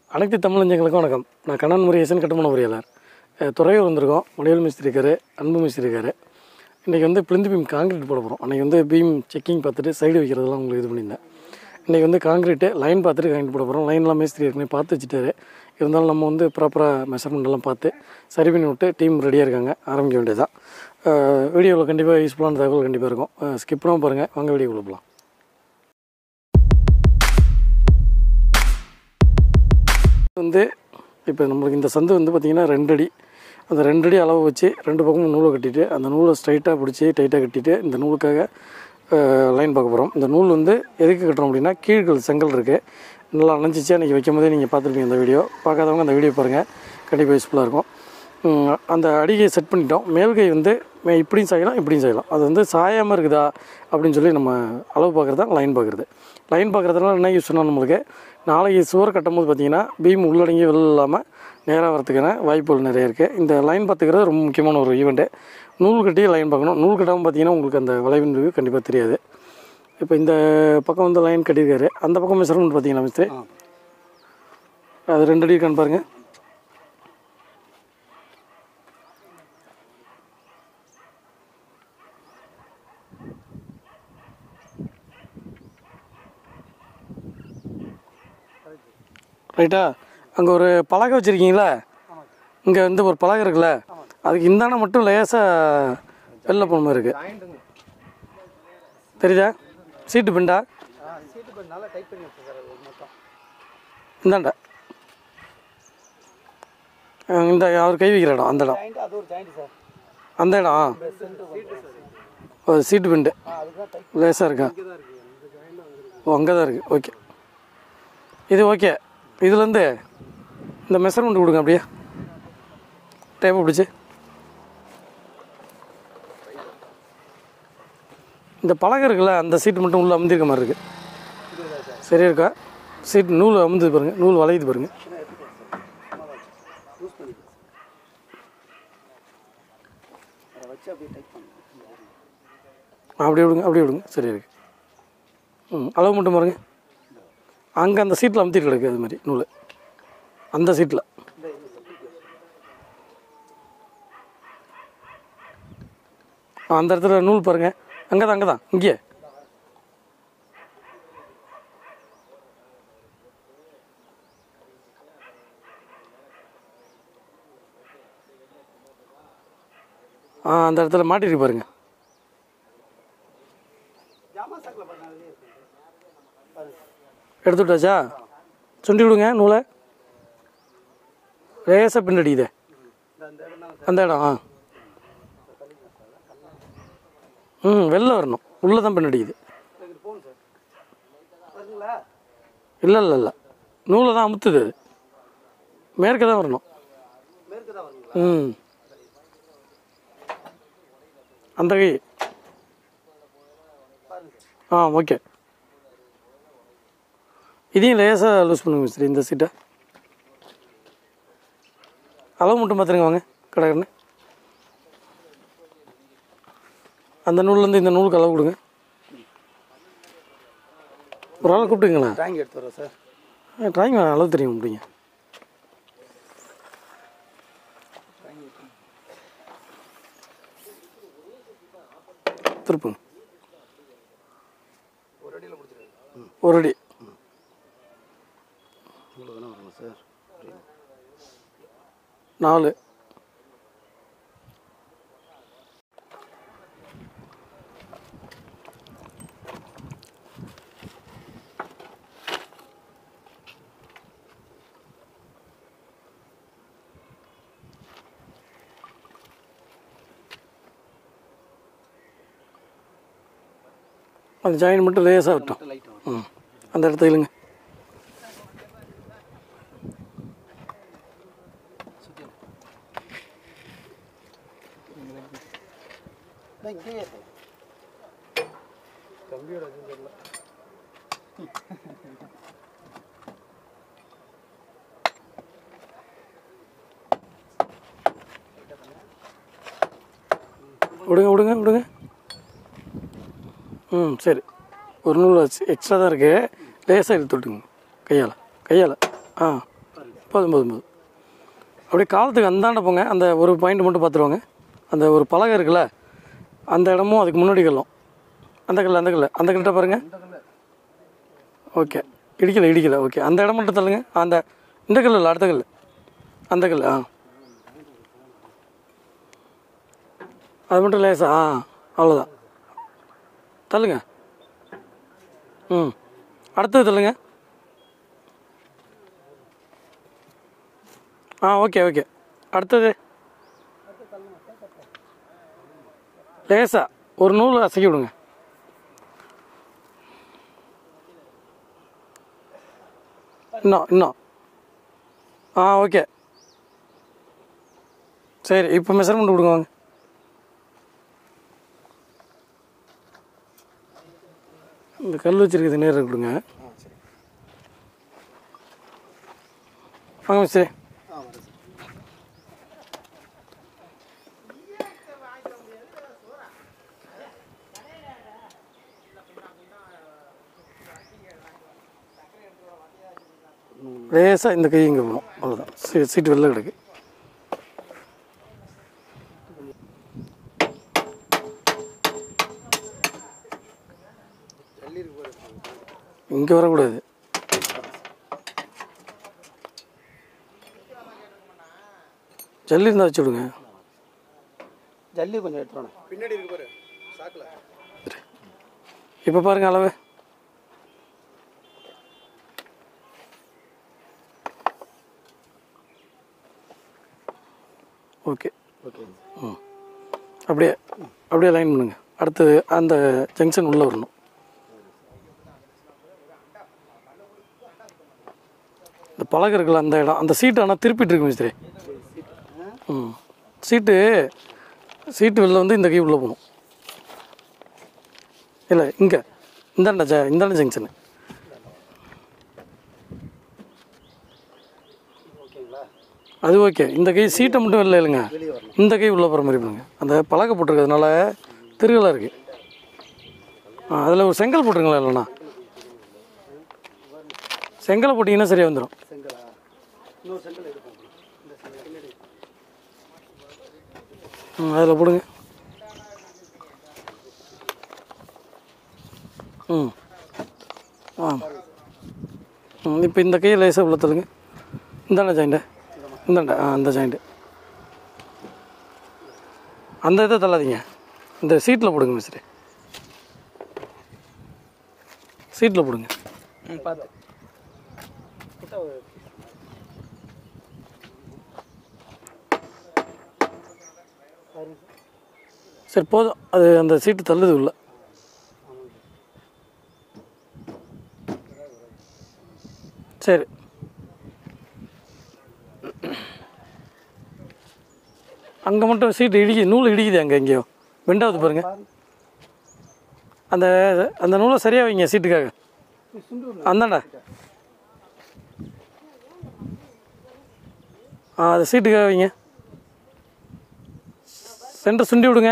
அனைத்து தமிழஞ்சங்களுக்கும் வணக்கம் நான் கண்ணன் முருகேசன் கட்டுமான பொறியாளர் அஹ் துறையூர் வந்திருக்கோம் வடிவேல் மிஸ்திரி இருக்காரு அன்பு மிஸ்திரி இருக்காரு இன்றைக்கி வந்து பிளிந்து பீம் காங்கிரீட் போட போகிறோம் அன்றைக்கி வந்து பீம் செக்கிங் பார்த்துட்டு சைடு வைக்கிறதெல்லாம் உங்களுக்கு இது பண்ணியிருந்தேன் இன்றைக்கி வந்து காங்கிரீட்டு லைன் பார்த்துட்டு காங்கிரீட் போட போகிறோம் லைன்லாம் மேஸ்திரி ஏற்கனவே பார்த்து வச்சுட்டாரு இருந்தாலும் நம்ம வந்து ப்ராப்பராக மெஷர்மெண்ட் எல்லாம் பார்த்து சரி பண்ணி விட்டு டீம் ரெடியாக இருக்காங்க ஆரம்பிக்க வேண்டியதுதான் வீடியோவில் கண்டிப்பாக யூஸ்ஃபுல்லான தகவல் கண்டிப்பாக இருக்கும் ஸ்கிப் பண்ணாமல் பாருங்கள் வாங்க வீடியோக்குள்ள போகலாம் வந்து இப்போ நம்மளுக்கு இந்த சந்து வந்து பார்த்திங்கன்னா ரெண்டு அடி அந்த ரெண்டு அடி அளவு வச்சு ரெண்டு பக்கமும் நூலை கட்டிட்டு அந்த நூலை ஸ்ட்ரைட்டாக பிடிச்சி டைட்டாக கட்டிட்டு இந்த நூலுக்காக லைன் பார்க்க போகிறோம் இந்த நூல் வந்து எதுக்கு கட்டுறோம் அப்படின்னா கீழ்கள் செங்கல் இருக்குது நல்லா அணைஞ்சிச்சு அன்றைக்கி வைக்கும் போதே நீங்கள் பார்த்துருப்பீங்க இந்த வீடியோ பார்க்காதவங்க அந்த வீடியோ பாருங்கள் கண்டிப்பாக யூஸ்ஃபுல்லாக இருக்கும் ம், அந்த அடிகையை செட் பண்ணிட்டோம் மேல்கை வந்து மே- இப்படியும் செய்யலாம் இப்படியும் செய்யலாம் அது வந்து சாயாமல் இருக்குதா அப்படின்னு சொல்லி நம்ம அளவு பார்க்குறது தான் லைன் பார்க்குறது லைன் பார்க்குறதுனால என்ன யூஸ் சொன்னால் நம்மளுக்கு நாளைக்கு சுவர் கட்டும் போது பார்த்தீங்கன்னா பீம் உள்ளடங்கி வெளில இல்லாமல் நேராக வரதுக்கான வாய்ப்புகள் நிறைய இருக்குது இந்த லைன் பார்த்துக்கிறது ரொம்ப முக்கியமான ஒரு ஈவெண்ட்டு நூல் கட்டி லைன் பார்க்கணும் நூல் கட்டாமல் பார்த்தீங்கன்னா உங்களுக்கு அந்த வளைவின் வியூ கண்டிப்பாக தெரியாது இப்போ இந்த பக்கம் வந்து லைன் கட்டியிருக்காரு அந்த பக்கம் மெஷர்மெண்ட் பார்த்தீங்கன்னா மிஸ்திரி அது ரெண்டு அடி இருக்கான்னு பாருங்கள் ரைட்டா அங்கே ஒரு பலகை வச்சுருக்கீங்களா இங்கே வந்து ஒரு பலகை இருக்குல்ல அதுக்கு இந்தாண்ட மட்டும் லேசாக வெளில போன மாதிரி இருக்குது தெரியுதா சீட்டு பிண்டா சீட்டு பண்ணி நல்லா டைட் பண்ணி வச்சு சார் அது மொத்தம் இந்தாண்ட அஹ் இந்த அவர் கை வைக்கிற இடம் அந்த இடம் ஜாயிண்ட் அது ஒரு ஜாயிண்ட் சார் அந்த இடம் சீட்டு சார் ஓ சீட்டு பிண்டு ஆ அதுதான் டைட் லேசாக இருக்கா இங்கே தான் இருக்குது இந்த ஜாயிண்ட் வந்து ஓ அங்கே தான் இருக்குது ஓகே இது ஓகே இதுலேருந்து இந்த மெஷர்மெண்ட் கொடுங்க அப்படியே டேப்பை பிடிச்சி இந்த பலகை இருக்குல்ல அந்த சீட்டு மட்டும் உள்ளே அமுந்திருக்க மாதிரி இருக்குது சரியா இருக்கா சீட் நூல் அமுந்து பாருங்க நூல் வளையுது பாருங்க யூஸ் பண்ணிக்கலாம் அதை வச்சு அப்படியே டைட் பண்ணணும் அப்படியே விடுங்க அப்படியே விடுங்க சரியா இருக்கு ம் அளவு மட்டும் பாருங்க அங்கே அந்த சீட்டில் அமுத்திட்டு கிடக்கு அது மாதிரி நூல் அந்த சீட்டில் அந்த இடத்துல நூல் பாருங்க அங்கே தான் அங்கே தான் இங்கே ஆ அந்த இடத்துல மாட்டிருக்கு பாருங்க ஜாமான் சாக்கில் பாருங்க அதுலேயே இருக்கு பாருங்க எடுத்து விட்டாச்சா சுண்டி விடுங்க நூலை லேசாக பின்னடிக்குதே இந்த அந்த இடம் தான் அந்த இடம் ஆ ம் வெளில வரணும் உள்ளே தான் பின்னடிக்குது சார் இங்கிட்டு போகணும் சார் பாருங்களா இல்லை இல்லை இல்லை நூலை தான் அமுத்துது அது. மேற்க தான் வரணும் மேற்கு தான் வருங்களா ம் அந்த கை பாருங்க சார் ஆ ஓகே இதையும் லேசாக லூஸ் பண்ணுங்க மிஸ்திரி இந்த சீட்டை அளவு மட்டும் பார்த்துருங்க வாங்க கடைக்கண்ணு அந்த நூல்லேருந்து இந்த நூலுக்கு அளவு கொடுங்க ஒரு ஆள் கூப்பிட்டுங்களா ட்ராயிங் எடுத்து வரோம் சார் ட்ராயிங் அளவு தெரியும் அப்படிங்க திருப்புங்க ஒரு அடியில் முடிச்சிருக்கேன் ஒரு அடி இவ்வளோ தானே வரணும் சார் நாலு அந்த ஜாயின் மட்டும் லேசாக விட்டோம் லைட் வரும் ம் அந்த இடத்த இழுங்க நான் இங்கேயே இருக்கேன் கம்பியோட இது தெரியல விடுங்க விடுங்க விடுங்க ம் சரி ஒரு நூல் எக்ஸ்ட்ரா தான் இருக்குது லேசாக இழுத்து விட்டுங்க கையால் கையால் ஆ பாருங்க போதும் போதும் போதும் அப்படியே காலத்துக்கு அந்தாண்ட போங்க அந்த ஒரு பாயிண்ட் மட்டும் பார்த்துருவாங்க அந்த ஒரு பலகை இருக்குல்ல அந்த இடமும் அதுக்கு முன்னாடி கல்லும் அந்த கல் அந்த கல் அந்த கல்கிட்ட பாருங்கள் ஓகே இடிக்கல இடிக்கல ஓகே அந்த இடம் மட்டும் தள்ளுங்க அந்த இந்த கல் இல்லை அடுத்த கல் அந்த கல் ஆ அது மட்டும் லேசா ஆ அவ்வளோதான் தள்ளுங்க ம் அடுத்தது தள்ளுங்க ஆ ஓகே ஓகே அடுத்தது லேசா ஒரு நூல் அசைக்கி விடுங்க இன்னும் இன்னும் ஆ ஓகே சரி இப்போ மெஷர்மெண்ட் கொடுங்க வாங்க இந்த கல் வச்சிருக்கிறது நேரம் கொடுங்க வாங்க மிஸ்டர் ஆ வரேன் சார் லேசாக இந்த கை இங்கே போகணும் அவ்வளோதான் சீ சீட்டு வெளில கிடக்கு ஜல்லி இருக்கு பாரு இங்கே வரக்கூடாது ஜல்லி இருந்தால் வச்சு விடுங்க ஜல்லி கொஞ்சம் எடுத்துருவானே பின்னாடி இருக்கு பாரு சாக்கில் இப்போ பாருங்க அளவு ஓகே ஓகே ம் அப்படியே அப்படியே லைன் பண்ணுங்க அடுத்தது அந்த ஜங்ஷன் உள்ளே வரணும் இந்த பலகை இருக்குல்ல அந்த இடம் அந்த சீட்டு ஆனால் திருப்பிட்டு இருக்கு மிஸ்திரி ம் சீட்டு சீட்டு வெளில வந்து இந்த கை உள்ளே போகணும் இல்லை இங்கே இந்தாண்ட ஜ இந்தாண்ட ஜங்ஷனு ஓகேங்களா அது ஓகே இந்த கை சீட்டை மட்டும் வெளில இல்லைங்க வெளியே வரணும் இந்த கை உள்ள போகிற மாதிரி பண்ணுங்க அந்த பலகை போட்டிருக்கிறதுனால திருகலாக இருக்குது ஆ அதில் ஒரு செங்கல் போட்டுருங்களா இல்லைண்ணா செங்கலை போட்டிங்கன்னா சரியாக வந்துடும் செங்கலா இன்னொரு செங்கல் எடுப்போம் இந்த செங்கல் பின்னாடி ம் அதில் போடுங்க ம் ஆ ம் இப்போ இந்த கையை லேசாக உள்ள தள்ளுங்க இந்தாண்ட ஜாயிண்ட்டு இந்தாண்ட ஆ அந்த ஜாயிண்ட்டு அந்த இதை தள்ளாதீங்க இந்த சீட்டில் போடுங்க மிஸ்டர் சீட்டில் போடுங்க ம் பார்த்து கிட்ட ஒரு- பாருங்க சார். சரி போதும் அது அந்த சீட்டு தள்ளுது உள்ள சரி அங்கே மட்டும் சீட்டு இடிக்கி நூல் இடிக்குது அங்கே எங்கேயோ வெண்டாவது பாருங்க பாருங்க அந்த அந்த நூலை சரியாக வைங்க சீட்டுக்காக இது சுண்டு விடணும். அந்தாண்டா ஆ அது சீட்டுக்காக வைங்க சென்டர் சுண்டி விடுங்க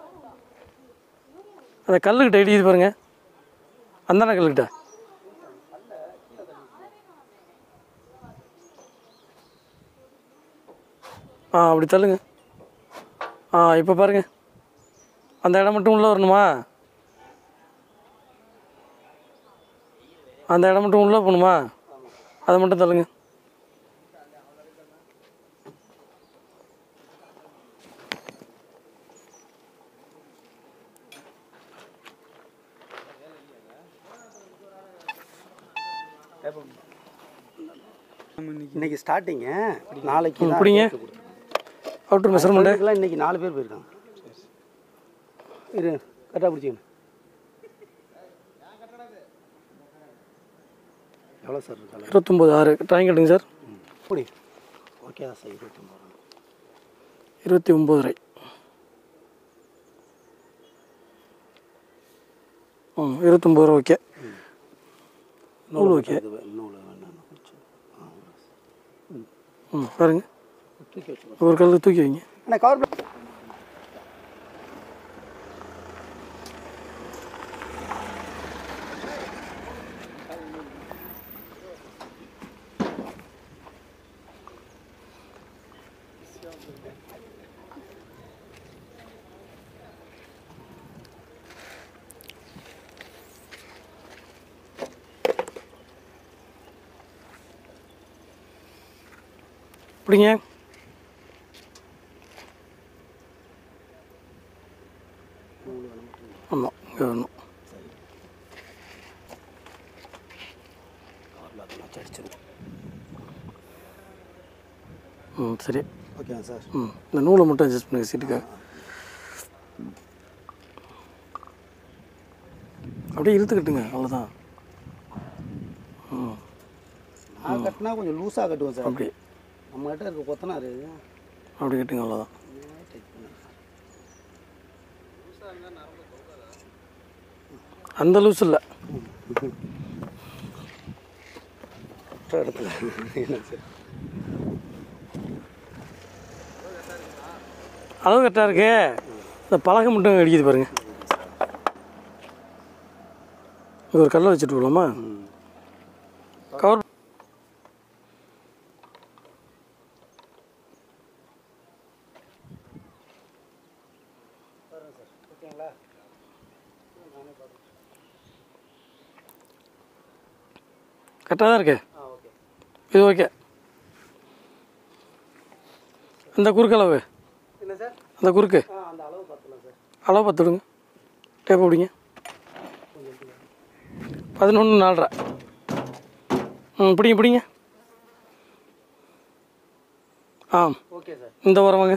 அந்த கல்லுக்கிட்ட இடிக்குது பாருங்க அந்தாண்ட கல்லுக்கிட்ட ஆ அப்படி தள்ளுங்க ஆ இப்போ பாருங்க அந்த இடம் மட்டும் உள்ளே வரணுமா அந்த இடம் மட்டும் உள்ளே போகணுமா அதை மட்டும் தள்ளுங்க இன்னைக்கு ஸ்டார்டிங்க நாளைக்கு தான் பிடிங்க. rate கொடுக்கும். அவுட்டர் மெஷர்மெண்ட்டு அதுக்கெல்லாம் இன்னைக்கு நாலு பேர் போயிருக்காங்க இரு கரெக்டாக பிடிச்சிக்கணும் எவ்வளோ சார் இருக்காங்க இருபத்தொம்போது ஆறு ட்ராயிங் கட்டுங்க சார் புடி ஓகே தான் சார் இருபத்தொம்பது ரூபா இருபத்தி ஒம்பது ரூபாய் ம் இருபத்தொம்பது ரூபா ஓகே நூல் ஓகே இது வே- நூல் வேணாம் ம் பாருங்க தூக்கி வச்சுக்கோ ஒரு கல் தூக்கி வைங்க அண்ணா கவர் பிளேட் பிடிங்க ஆமாம் இங்கே வரணும் ம் சரி ஓகேவா சார் ம் இந்த நூலை மட்டும் அட்ஜஸ்ட் பண்ணுங்க சீட்டுக்கு அப்படியே இழுத்துக்கிட்டுங்க அவ்வளோதான் ம் நான் கட்டினா கொஞ்சம் லூஸாக கட்டுவேன் சார் அப்படி நம்மகிட்ட இருக்க கொத்தனாரு அப்படி கட்டுங்க அவ்வளோதான் அந்த லூஸ் இல்லை இடத்துல என்ன சார் அளவு கரெக்டாக இருக்கு இந்த பலகை மட்டும் அடிக்குது பாருங்க இது ஒரு கல்லை வச்சுட்டு போகலாமா கவர் ஓகேங்களா கரெக்டாக தான் இருக்கு ஆ ஓகே இது ஓகே அந்த குறுக்கு அளவு என்ன சார் அந்த குறுக்கு ஆ அந்த அளவு பார்த்துலாம் சார் அளவு பார்த்து விடுங்க டேப் பிடிங்க பதினொன்று நாலரை ம் பிடிங்க பிடிங்க ஆ ஓகே சார் இந்த வாரம் வாங்க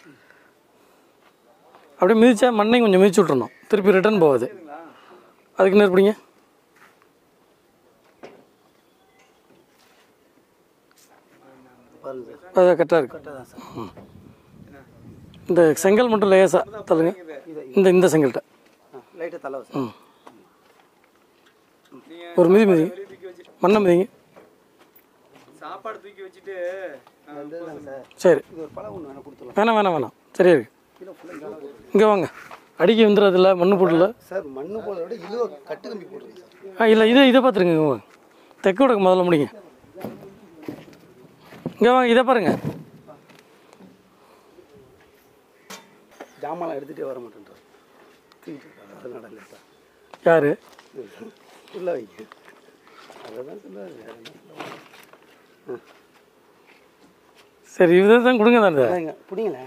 அப்படியே மிதிச்சா மண்ணையும் கொஞ்சம் மிதிச்சு விட்றணும் திருப்பி ரிட்டர்ன் போகாது அதுக்கு நேரம் பிடிங்க பாருங்க சார் அது கரெக்டாக இருக்கு கரெக்டாக தான் சார் இந்த செங்கல் மட்டும் லேசாக தள்ளுங்க இந்த இந்த செங்கல்கிட்ட ஆ லைட்டாக தலை சார் ம் ஒரு மிதி மிதிங்க மண்ணை மிதிங்க சாப்பாடு தூக்கி வச்சுட்டு அதுதான் சார் சரி இது ஒரு பழம் ஒன்று வேணால் கொடுத்துடலாம் வேணாம் வேணாம் வேணாம் சரியா இருக்கு கிலோ ஃபுல்லாக இங்கே போட்டுருங்க இங்கே வாங்க அடிக்க வந்துடுறதில்ல மண்ணு போடல சார் மண்ணு போடுறத விட இழுவ கட்டு கம்பி போட்டுருங்க சார் ஆ இல்லை இதை இதை பார்த்துருங்க இங்கே வாங்க தெற்கு வடக்கு முதல்ல முடிங்க இங்கே வாங்க இதை பாருங்க ஜாமான்லாம் எடுத்துகிட்டே வர மாட்டேன்றார் தூக்கிட்டு இருக்காரு. அதனால இல்லை சார் யார் உள்ள வைங்க அதான் சொல்லுவார் வேற என்ன சொல்லுவார் சரி இதை தான் கொடுங்க தான் இதை. அதாங்க பிடிங்களேன்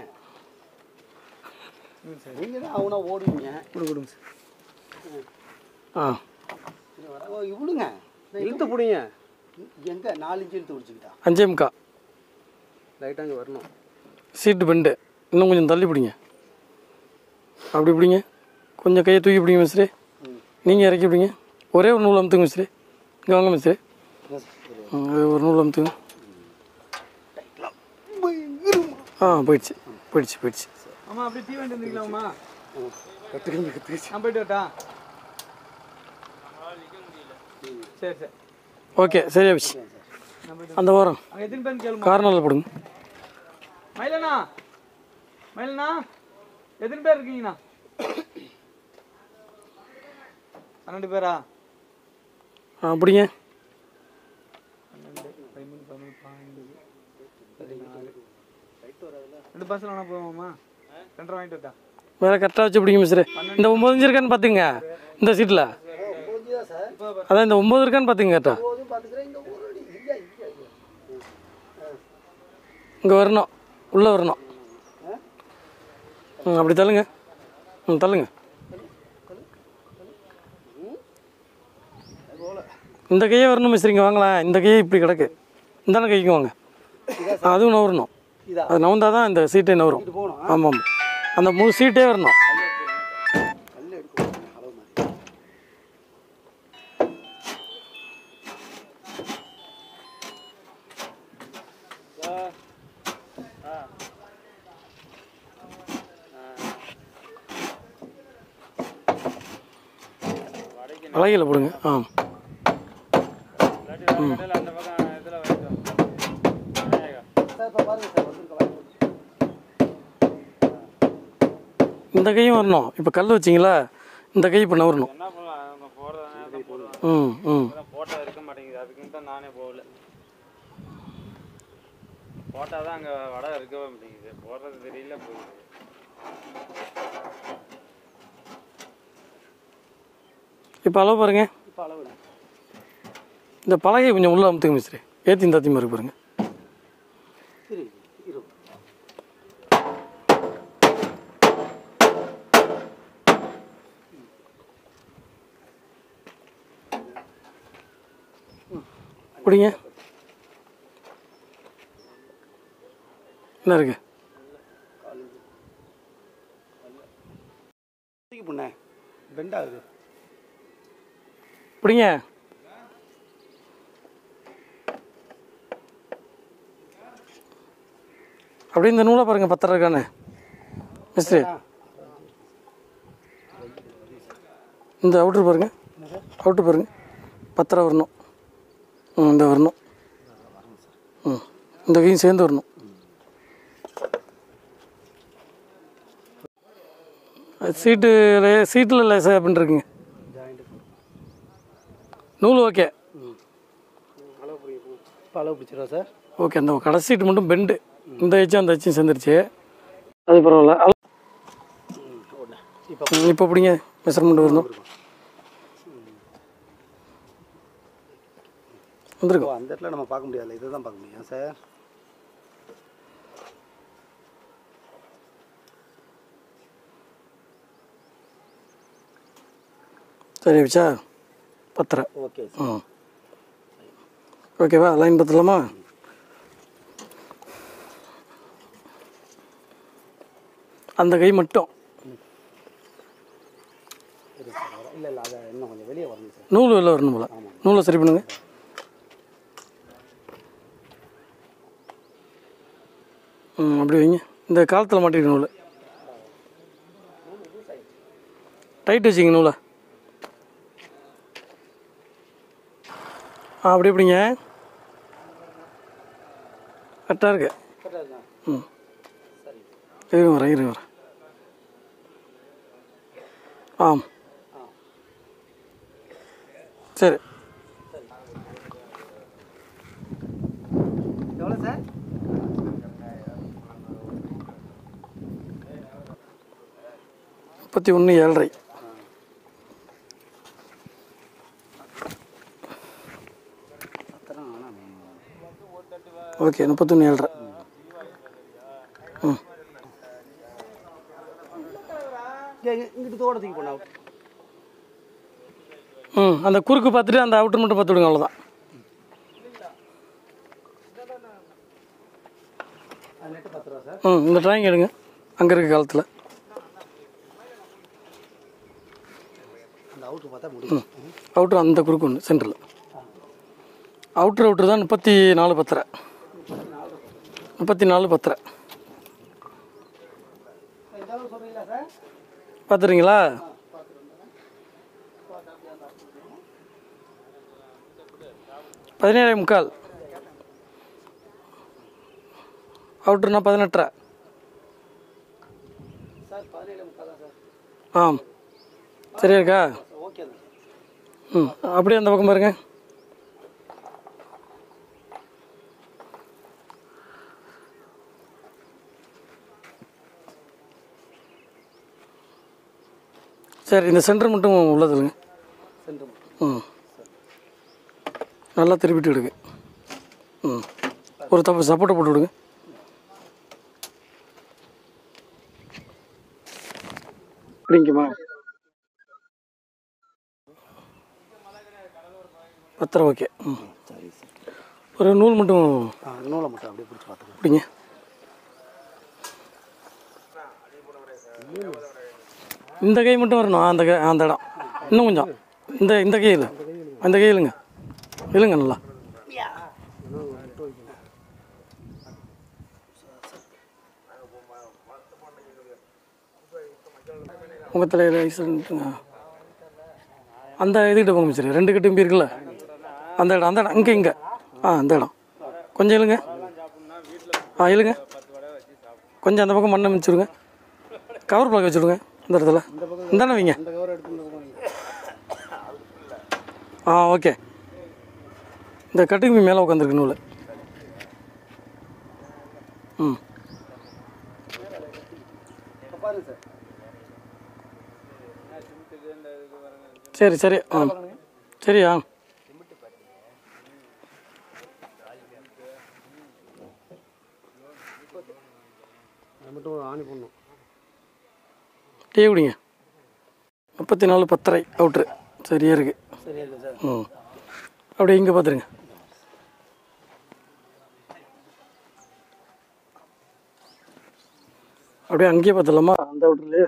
நீங்கள் தான் அவனா ஓடுவீங்க கொடு கொடுங்க சார் ஆ இது வர ஓ, இவ்வளோங்க இழுத்து பிடிங்க எங்கே நாலு இன்ச்சு இழுத்து பிடிச்சிக்கிட்டா அஞ்சே முக்கா லைட்டாக அங்கே வரணும் சீட்டு பெண்டு இன்னும் கொஞ்சம் தள்ளி பிடிங்க அப்படி பிடிங்க கொஞ்சம் கையை தூக்கி பிடிங்க மிஸ்ரே நீங்கள் இறக்கி பிடிங்க ஒரே ஒரு நூல் அமுத்துங்க மிஸ்ரே இங்கே வாங்க மிஸ்ரே என்ன சார் ம், அது ஒரு நூல் அமுத்துங்க ஆ போயிடுச்சு போயிடுச்சு போயிடுச்சு அம்மா அப்படியே டீ வாங்கிட்டு வந்துருக்கலாமா கட்டு கம்பி கற்றுச்சு நான் போயிட்டு வரட்டா சரி சரி ஓகே சரியா போச்சு அந்த வாரம் அங்கே எத்தனை பேர் கேளுமா கார்னரில் போடுங்க மயிலண்ணா மயிலண்ணா எத்தனை பேர் இருக்கீங்கண்ணா பன்னெண்டு பேரா ஆ பிடிங்க பன்னெண்டு பதிமூணு பதினொன்று பன்னெண்டு பதினாலு ரெண்டு பஸ்ஸில் வேணா போவோமா ரெண்டரை வாங்கிட்டு வரட்டா வேற கரெக்டாக வச்சு பிடிங்க மிஸ்ரே இந்த ஒம்பது இன்ச்சு இருக்கான்னு பார்த்துங்க இந்த சீட்டில் புரிஞ்சுதா சார் அதான் இந்த ஒம்பது இருக்கான்னு பார்த்துங்க கரெக்டாக போதும் பார்த்துக்கிறேன் இங்கே ஒரு அடி இல்லை இல்லை இங்கே வரணும் உள்ளே வரணும் ம் அப்படி தள்ளுங்க ம் தள்ளுங்க இந்த கையே வரணும் மிஸ்ரிங்க வாங்கலாம் இந்த கையே இப்படி கிடக்கு இந்தான கைக்கு வாங்க அதுவும் நவரணும் இதா அது நவந்தா தான் இந்த சீட்டே நவரும் இது போகணும் ஆமாம் ஆமாம் அந்த முழு சீட்டே வரணும் கல் எடுக்கணும் அளவு மாதிரி அழகில் போடுங்க ஆ சார் இப்போ பாருங்க சார் வந்துருக்கலாம் இந்த கையும் வரணும் இப்போ கல் வச்சிங்களா இந்த கை இப்போ நவரணும் என்ன பண்ணலாம் அவங்க போடுறதானே போடுவேன் ம் ம் போட்டோ இருக்க மாட்டேங்குது அதுக்குன்னு தான் நானே போகல போட்டால் தான் அங்கே வடை இருக்கவே மாட்டேங்குது போடுறது தெரியல போகுது இப்போ அளவு பாருங்க இப்போ அளவு இந்த பலகை கொஞ்சம் உள்ள அமுத்துங்க மிஸ்திரி ஏற்றி இந்த அத்தி மாதிரி பாருங்க இரு இரு பிடிங்க என்ன இருக்கு தூக்கி பண்ண பெண்ட் ஆகுது பிடிங்க அப்படியே இந்த நூலை பாருங்க பத்தரை இருக்கானே மிஸ்திரி இந்த அவுட்ரு பாருங்க அவுட்ரு பாருங்க பத்தரை வரணும் ம் இந்த வரணும் ம் இந்த கையும் சேர்ந்து வரணும் சீட்டு சீட்டில் லேசாக அப்படின்னு இருக்குங்க ஜாயிண்ட் நூல் ஓகே அளவு பிடிக்கும் இப்போ அளவு பிடிச்சிடா சார் ஓகே அந்த கடைசி சீட்டு மட்டும் பெண்டு இந்த எச்சும் அந்த எச்சும் சேர்ந்துருச்சு அது பரவாயில்ல அள- ம் ஒன்று இப்போ ம், இப்போ பிடிங்க மெஷர்மெண்ட் வரணும் வந்துருக்கும் அந்த இடத்துல நம்ம பார்க்க முடியாதுல்ல இதை தான் பார்க்க முடியும் சார் சரி வச்சா பத்தரை ஓகே ம் ஓகேவா லைன் பத்தலாமா அந்த கை மட்டும் இல்லை இல்லை அதை இன்னும் கொஞ்சம் வெளியே வரணும் சார் நூல் வெளில வரணும் போல நூலை சரி பண்ணுங்க ம் அப்படி வைங்க இந்த காலத்தில் மாட்டிக்கிற நூல் டைட் வச்சுங்க நூலை ஆ அப்படி எப்படிங்க கரெக்டாக இருக்கு கரெக்டாக இருக்கா ம் சரி இருங்க வரேன் இருங்க வரேன் ஆம் சரி எவ்வளோ சார் முப்பத்தி ஒன்று ஏழரை பத்திரம் ஆனால் ஓகே முப்பத்தொன்று ஏழரை ம் இங்கிட்டு தோட தூக்கி போனா ம் அந்த குறுக்கு பார்த்துட்டு அந்த அவுட்டர் மட்டும் பார்த்து விடுங்க அவ்வளோதான் அது நெட்டு பத்து ரூபா சார் ம் இந்த ட்ராயிங் எடுங்க அங்கே இருக்க காலத்தில் அந்த அவுட்ரு பார்த்தா முடியும் அவுட்ரு அந்த குறுக்கு ஒன்று சென்டரில் அவுட்ரு அவுட்ரு தான் முப்பத்தி நாலு பத்தரை முப்பத்தி நாலு பத்தரை ஏதாவது சொல்கிறீங்களா சார் பார்த்துறீங்களா பதினேழே முக்கால் அவுட்ருனா பதினெட்டரை சார் பதினேழு முக்கால் தான் சார் ஆம் சரியா இருக்கா ஓகே தான் ம் அப்படியே அந்த பக்கம் பாருங்க சரி இந்த சென்டர் மட்டும் உள்ளதுங்க சென்று ம் நல்லா திருப்பிட்டு விடுங்க ம் ஒரு தப்பு சப்போர்ட்டை போட்டு விடுங்க பிடிக்குமா பத்திரம் ஓகே ம் சரி சார் ஒரு நூல் மட்டும் ஆ நூலை மட்டும் அப்படியே பிடிச்சி பார்த்துக்கலாம் பிடிங்க இந்த கை மட்டும் வரணும் அந்த கை அந்த இடம் இன்னும் கொஞ்சம் இந்த இந்த கை இல்லை அந்த கை இழுங்க இழுங்க நல்லா உங்கள் தலையில் ஐஸ்ட்டுங்க அந்த இதுக்கிட்ட போங்க சரி ரெண்டு கட்டும் இருக்குல்ல அந்த இடம் அந்த இடம் இங்கே இங்கே ஆ அந்த இடம் கொஞ்சம் இழுங்க ஆ இழுங்க கொஞ்சம் அந்த பக்கம் மண்ணை மிச்சிருங்க கவர் பிளாக் வச்சுடுங்க இந்த இடத்துல இந்தானே வைங்க இந்த கவர் எடுத்து ஆ ஓகே இந்த கட்டுக்கு மேலே உட்காந்துருக்கு நூல் ம் இப்போ பாருங்க சார் சரி சரி ஆ சரியா அது மட்டும் ஆணி பண்ணணும் டீ குடிங்க முப்பத்தி நாலு பத்தரை அவுட்ரு சரியா இருக்கு சரியா இருக்கு சார் ம் அப்படியே இங்கே பார்த்துருங்க அப்படியே அங்கேயே பார்த்துடலாமா அந்த அவுட்ருலேயே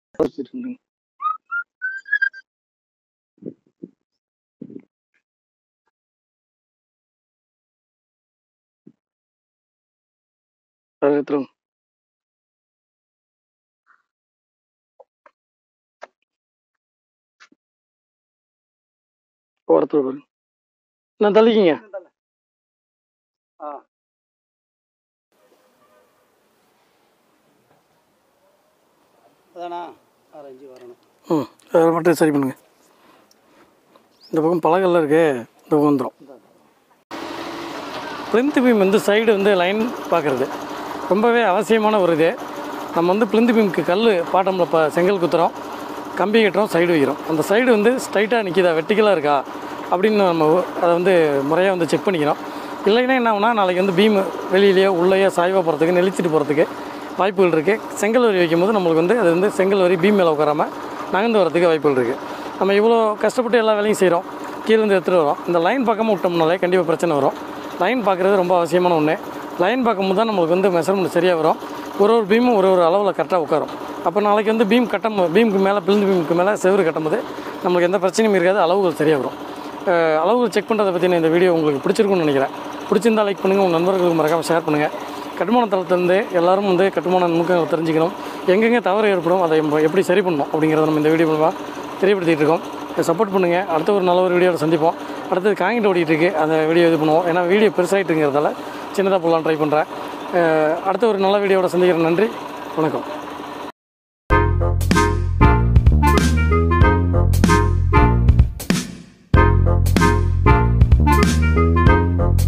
எடுத்துருங்க ஓரத்தில் பாருங்க நான் தள்ளிக்கிங்க ஆ அதானா ஆரஞ்சு வரணும் ம் அதை மட்டும் சரி பண்ணுங்க இந்த பக்கம் பழகள்லாம் இருக்கு இந்த பக்கம் வந்துடும் பிளிந்த் பீம் வந்து சைடு வந்து லைன் பார்க்குறது ரொம்பவே அவசியமான ஒரு இது நம்ம வந்து பிளிந்த் பீமுக்கு கல் பாட்டமில் இப்போ செங்கல் குத்துறோம் கம்பி கட்டுறோம் சைடு வைக்கிறோம் அந்த சைடு வந்து ஸ்ட்ரைட்டாக நிற்கிதா வெட்டிக்கலாக இருக்கா அப்படின்னு நம்ம அதை வந்து முறையாக வந்து செக் பண்ணிக்கிறோம் இல்லைன்னா என்ன ஆகுனா நாளைக்கு வந்து பீம் வெளியிலேயோ உள்ளேயோ சாய்வாக போகிறதுக்கு நெளிச்சிட்டு போகிறதுக்கு வாய்ப்புகள் இருக்குது செங்கல் வரி வைக்கும்போது நம்மளுக்கு வந்து அது வந்து செங்கல் வரி பீம் மேலே உட்காராமல் நகர்ந்து வரதுக்கு வாய்ப்புகள் இருக்குது நம்ம இவ்வளோ கஷ்டப்பட்டு எல்லா வேலையும் செய்கிறோம் கீழேருந்து எடுத்துகிட்டு வரோம் இந்த லைன் பக்கமாக விட்டோம்னாலே கண்டிப்பாக பிரச்சனை வரும் லைன் பார்க்குறது ரொம்ப அவசியமான ஒன்று லைன் பார்க்கும்போது தான் நம்மளுக்கு வந்து மெஷர்மெண்ட் சரியாக வரும் ஒரு ஒரு பீமும் ஒரு ஒரு அளவில் கரெக்டாக உட்காரும் அப்போ நாளைக்கு வந்து பீம் கட்டும் பீமுக்கு மேலே பிளிந்து பீமுக்கு மேலே செவரு கட்டும்போது நம்மளுக்கு எந்த பிரச்சனையும் இருக்காது அளவுகள் சரியாக வரும் அஹ் அளவுகள் செக் பண்ணுறதை பற்றின இந்த வீடியோ உங்களுக்கு பிடிச்சிருக்கும்னு நினைக்கிறேன் பிடிச்சிருந்தா லைக் பண்ணுங்கள் உங்கள் நண்பர்களுக்கு மறக்காமல் ஷேர் பண்ணுங்கள் கட்டுமான தளத்துலேருந்து எல்லாரும் வந்து கட்டுமான நுணுக்கங்களை தெரிஞ்சுக்கணும் எங்கெங்கே தவறு ஏற்படும் அதை நம்ம எப்படி சரி பண்ணணும் அப்படிங்கிறத நம்ம இந்த வீடியோ மூலமாக தெரியப்படுத்திட்டு இருக்கோம் சப்போர்ட் பண்ணுங்கள் அடுத்த ஒரு நல்ல ஒரு வீடியோவில் சந்திப்போம் அடுத்தது காங்கிட்டு ஓடிட்டு இருக்கு அந்த வீடியோ இது பண்ணுவோம் ஏன்னா வீடியோ பெருசாகிட்டுங்கிறதால சின்னதாக போடலாம் ட்ரை பண்ணுறேன் அடுத்த ஒரு நல்ல வீடியோவோட சந்திக்கிறேன் நன்றி வணக்கம்